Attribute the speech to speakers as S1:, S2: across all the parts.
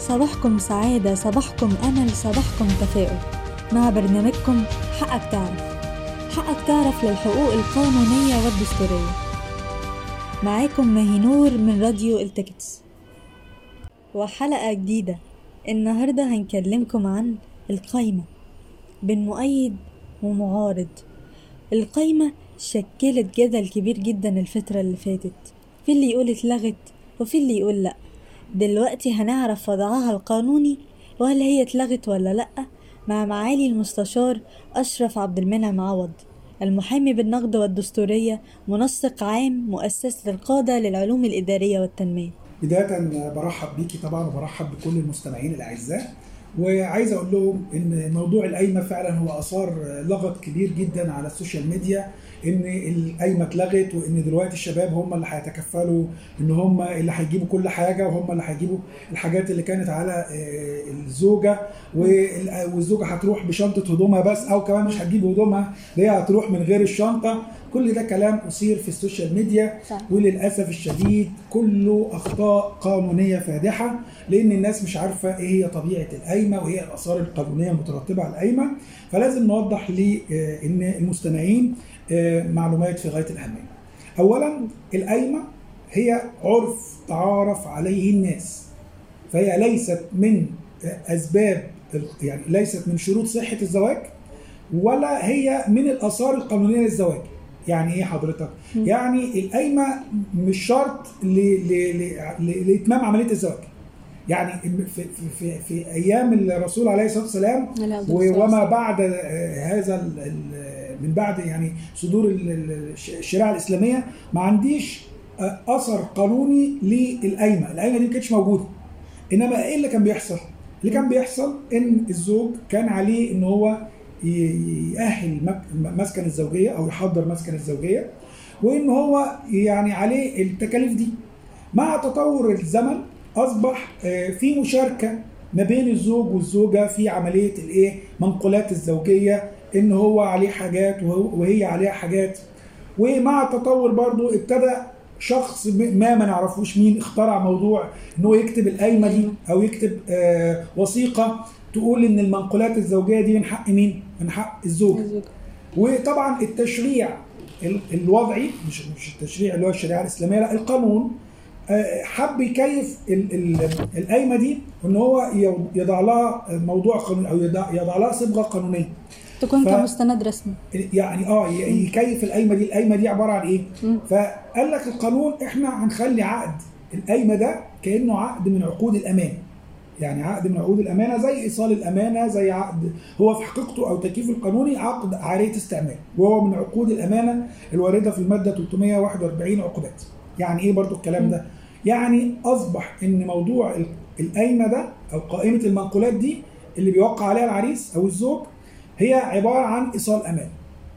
S1: صباحكم سعادة صباحكم أمل صباحكم تفاؤل مع برنامجكم حقك تعرف حقك تعرف للحقوق القانونية والدستورية معاكم ماهي من راديو التكتس وحلقة جديدة النهاردة هنكلمكم عن القايمة بين مؤيد ومعارض القايمة شكلت جدل كبير جدا الفترة اللي فاتت في اللي يقول اتلغت وفي اللي يقول لأ دلوقتي هنعرف وضعها القانوني وهل هي اتلغت ولا لأ مع معالي المستشار أشرف عبد المنعم عوض المحامي بالنقد والدستورية منسق عام مؤسسة القادة للعلوم الإدارية والتنمية
S2: بداية برحب بيكي طبعا وبرحب بكل المستمعين الأعزاء وعايز اقول لهم ان موضوع القايمه فعلا هو اثار لغط كبير جدا على السوشيال ميديا ان القايمه اتلغت وان دلوقتي الشباب هم اللي هيتكفلوا ان هم اللي هيجيبوا كل حاجه وهم اللي هيجيبوا الحاجات اللي كانت على الزوجه والزوجه هتروح بشنطه هدومها بس او كمان مش هتجيب هدومها هي هتروح من غير الشنطه كل ده كلام اثير في السوشيال ميديا وللاسف الشديد كله اخطاء قانونيه فادحه لان الناس مش عارفه ايه هي طبيعه القايمه وايه الاثار القانونيه المترتبه على القايمه فلازم نوضح لان المستمعين معلومات في غايه الاهميه. اولا القايمه هي عرف تعارف عليه الناس فهي ليست من اسباب يعني ليست من شروط صحه الزواج ولا هي من الاثار القانونيه للزواج. يعني ايه حضرتك؟ م. يعني القايمه مش شرط لاتمام عمليه الزواج. يعني في, في, في ايام الرسول عليه الصلاه والسلام وما بعد هذا من بعد يعني صدور الشريعه الاسلاميه ما عنديش اثر قانوني للقايمه، القايمه دي ما كانتش موجوده. انما ايه اللي كان بيحصل؟ اللي كان بيحصل ان الزوج كان عليه ان هو يأهل مسكن الزوجيه او يحضر مسكن الزوجيه وان هو يعني عليه التكاليف دي. مع تطور الزمن اصبح في مشاركه ما بين الزوج والزوجه في عمليه الايه منقولات الزوجيه ان هو عليه حاجات وهي عليها حاجات ومع التطور برضو ابتدى شخص ما ما نعرفوش مين اخترع موضوع ان هو يكتب القايمه دي او يكتب آه وثيقه تقول ان المنقولات الزوجيه دي من حق مين؟ من حق الزوج. وطبعا التشريع الوضعي مش مش التشريع اللي هو الشريعه الاسلاميه لا القانون حب يكيف القايمه دي ان هو يضع لها موضوع قانوني او يضع لها صبغه قانونيه
S1: تكون ف... كمستند رسمي
S2: يعني اه يكيف القايمه دي القايمه دي عباره عن ايه م. فقال لك القانون احنا هنخلي عقد القايمه ده كانه عقد من عقود الامان يعني عقد من عقود الامانه زي ايصال الامانه زي عقد هو في حقيقته او تكييفه القانوني عقد عاريه استعمال وهو من عقود الامانه الوارده في الماده 341 عقوبات يعني ايه برضو الكلام ده يعني اصبح ان موضوع القايمه ده او قائمه المنقولات دي اللي بيوقع عليها العريس او الزوج هي عباره عن ايصال امان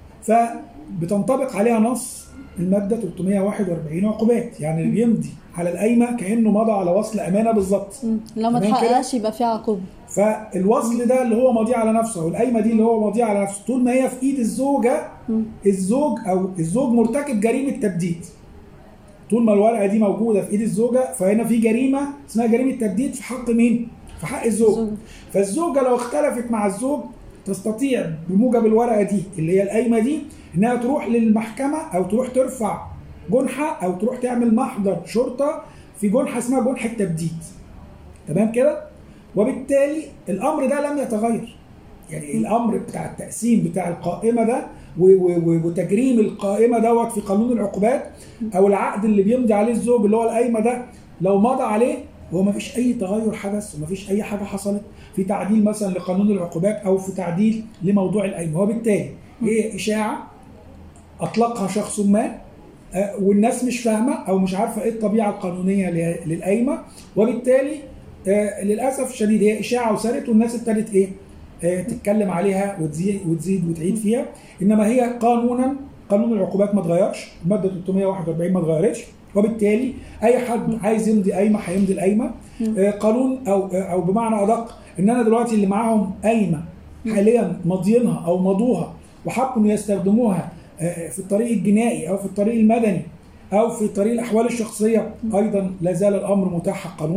S2: فبتنطبق عليها نص الماده 341 عقوبات يعني اللي بيمضي على القايمه كانه مضى على وصل امانه بالظبط
S1: لو ما اتحققش يبقى في عقوبه
S2: فالوصل ده اللي هو ماضي على نفسه او القايمه دي اللي هو ماضي على نفسه طول ما هي في ايد الزوجه الزوج او الزوج مرتكب جريمه تبديد طول ما الورقه دي موجوده في ايد الزوجه فهنا في جريمه اسمها جريمه تبديد في حق مين؟ في حق الزوج فالزوجه لو اختلفت مع الزوج تستطيع بموجب الورقه دي اللي هي القايمه دي انها تروح للمحكمه او تروح ترفع جنحه او تروح تعمل محضر شرطه في جنحه اسمها جنحه تبديد تمام كده؟ وبالتالي الامر ده لم يتغير يعني الامر بتاع التقسيم بتاع القائمه ده وتجريم القائمه دوت في قانون العقوبات او العقد اللي بيمضي عليه الزوج اللي هو القايمه ده لو مضى عليه هو ما فيش اي تغير حدث وما فيش اي حاجه حصلت في تعديل مثلا لقانون العقوبات او في تعديل لموضوع القايمه وبالتالي هي اشاعه اطلقها شخص ما والناس مش فاهمه او مش عارفه ايه الطبيعه القانونيه للقايمه وبالتالي للاسف الشديد هي اشاعه وسرت والناس ابتدت ايه تتكلم عليها وتزيد وتزيد وتعيد فيها انما هي قانونا قانون العقوبات ما اتغيرش الماده 341 ما اتغيرتش وبالتالي اي حد عايز يمضي قايمه هيمضي القايمه قانون او او بمعنى ادق ان انا دلوقتي اللي معاهم قايمه حاليا ماضيينها او مضوها وحبوا ان يستخدموها في الطريق الجنائي او في الطريق المدني او في طريق الاحوال الشخصيه ايضا لا زال الامر متاح قانونا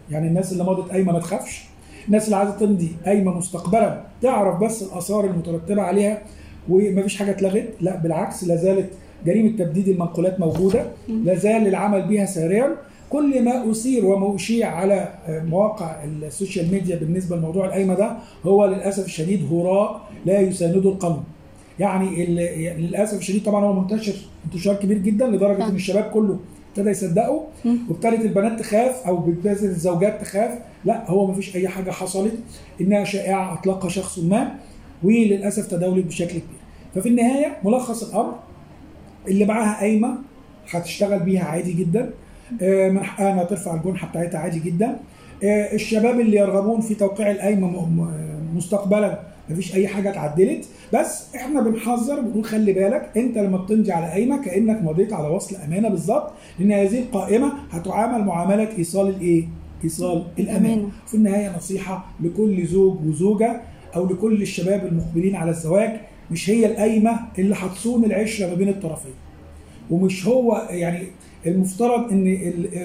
S2: يعني الناس اللي مضت قايمه ما تخافش الناس اللي عايزه تمضي قايمه مستقبلا تعرف بس الاثار المترتبه عليها ومفيش حاجه اتلغت لا بالعكس لا زالت جريمه تبديد المنقولات موجوده لا زال العمل بها ساريا كل ما اثير وما اشيع على مواقع السوشيال ميديا بالنسبه لموضوع القايمه ده هو للاسف الشديد هراء لا يسانده القانون يعني للاسف الشديد طبعا هو منتشر انتشار كبير جدا لدرجه ان الشباب كله ابتدى يصدقوا وابتدت البنات تخاف او ابتدت الزوجات تخاف لا هو ما فيش اي حاجه حصلت انها شائعه اطلقها شخص ما وللاسف تداولت بشكل كبير ففي النهايه ملخص الامر اللي معاها قايمه هتشتغل بيها عادي جدا من حقها انها ترفع الجنحه بتاعتها عادي جدا الشباب اللي يرغبون في توقيع القايمه مستقبلا مفيش اي حاجه اتعدلت بس احنا بنحذر بنقول خلي بالك انت لما بتمضي على قايمه كانك مضيت على وصل امانه بالظبط لان هذه القائمه هتعامل معامله ايصال الايه؟ ايصال الامانه. في النهايه نصيحه لكل زوج وزوجه او لكل الشباب المقبلين على الزواج مش هي القايمه اللي هتصون العشره ما بين الطرفين. ومش هو يعني المفترض ان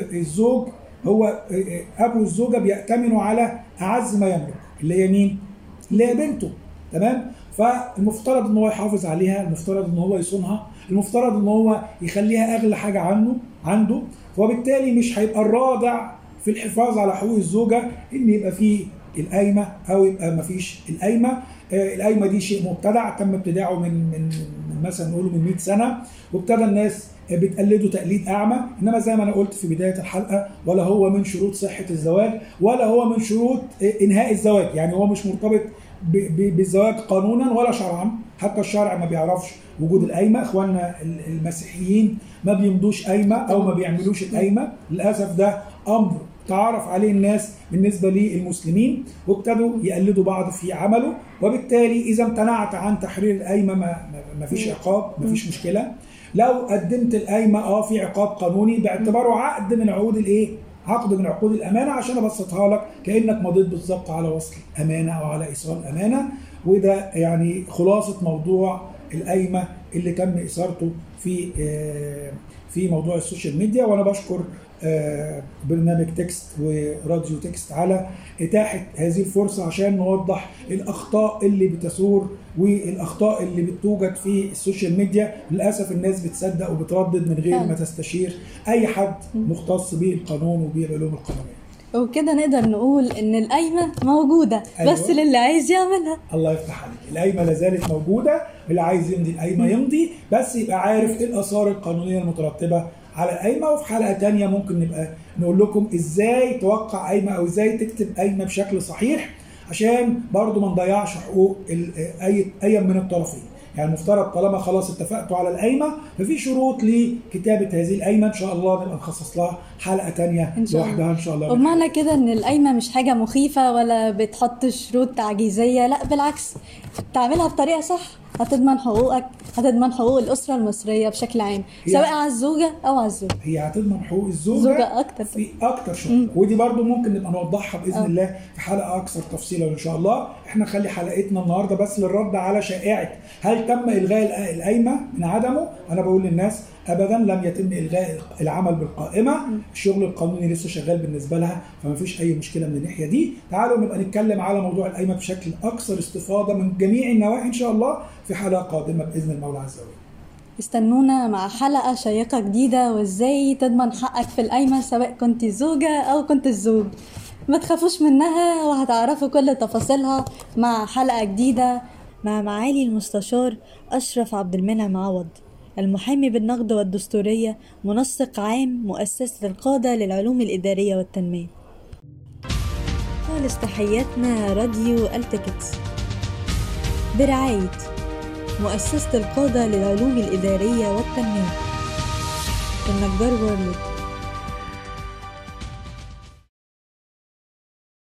S2: الزوج هو ابو الزوجه بيأتمنوا على اعز ما يملك اللي هي مين؟ اللي هي بنته تمام فالمفترض ان هو يحافظ عليها المفترض ان هو يصونها المفترض ان هو يخليها اغلى حاجه عنه عنده وبالتالي مش هيبقى الرادع في الحفاظ على حقوق الزوجه ان يبقى فيه القايمه او يبقى ما فيش القايمه آه القايمه دي شيء مبتدع تم ابتداعه من من, من مثلا نقوله من 100 سنه وابتدى الناس بتقلده تقليد اعمى انما زي ما انا قلت في بدايه الحلقه ولا هو من شروط صحه الزواج ولا هو من شروط انهاء الزواج يعني هو مش مرتبط بالزواج قانونا ولا شرعا حتى الشرع ما بيعرفش وجود القايمه اخواننا المسيحيين ما بيمضوش قايمه او ما بيعملوش القايمه للاسف ده امر تعرف عليه الناس بالنسبة للمسلمين وابتدوا يقلدوا بعض في عمله وبالتالي إذا امتنعت عن تحرير القايمة ما, ما فيش عقاب ما فيش مشكلة لو قدمت القايمة اه في عقاب قانوني باعتباره عقد من عقود الايه؟ عقد من عقود الامانه عشان ابسطها لك كانك مضيت بالظبط على وصل امانه او على ايصال امانه وده يعني خلاصه موضوع القايمه اللي تم اثارته في في موضوع السوشيال ميديا وانا بشكر برنامج تكست وراديو تكست على اتاحه هذه الفرصه عشان نوضح الاخطاء اللي بتثور والاخطاء اللي بتوجد في السوشيال ميديا للاسف الناس بتصدق وبتردد من غير ما تستشير اي حد مختص بالقانون وبالعلوم القانونيه
S1: وكده نقدر نقول ان القايمه موجوده أيوة. بس للي عايز يعملها
S2: الله يفتح عليك القايمه لا زالت موجوده اللي عايز يمضي القايمه يمضي بس يبقى عارف ايه الاثار القانونيه المترتبه على القايمه وفي حلقه تانية ممكن نبقى نقول لكم ازاي توقع قايمه او ازاي تكتب قايمه بشكل صحيح عشان برضو ما نضيعش حقوق اي اي من الطرفين يعني المفترض طالما خلاص اتفقتوا على القايمه ففي شروط لكتابه هذه القايمه ان شاء الله نبقى نخصص لها حلقه تانية لوحدها ان شاء الله
S1: ومعنى كده ان القايمه مش حاجه مخيفه ولا بتحط شروط تعجيزيه لا بالعكس تعملها بطريقه صح هتضمن حقوقك هتضمن حقوق الاسره المصريه بشكل عام سواء على الزوجه او على الزوج
S2: هي هتضمن حقوق الزوجه
S1: زوجة اكتر
S2: في اكتر شغل ودي برضو ممكن نبقى نوضحها باذن أوه. الله في حلقه اكثر تفصيلا ان شاء الله احنا نخلي حلقتنا النهارده بس للرد على شائعه هل تم الغاء القايمه من عدمه انا بقول للناس ابدا لم يتم الغاء العمل بالقائمه الشغل القانوني لسه شغال بالنسبه لها فما فيش اي مشكله من الناحيه دي تعالوا نبقى نتكلم على موضوع القايمه بشكل اكثر استفاضه من جميع النواحي ان شاء الله في حلقه قادمه باذن المولى عز وجل
S1: استنونا مع حلقة شيقة جديدة وازاي تضمن حقك في القايمة سواء كنت زوجة أو كنت الزوج ما تخافوش منها وهتعرفوا كل تفاصيلها مع حلقة جديدة مع معالي المستشار أشرف عبد المنعم عوض المحامي بالنقد والدستورية منسق عام مؤسسة القادة للعلوم الإدارية والتنمية خالص تحياتنا راديو التكتس برعاية مؤسسة القادة للعلوم الإدارية والتنمية النجار وورلد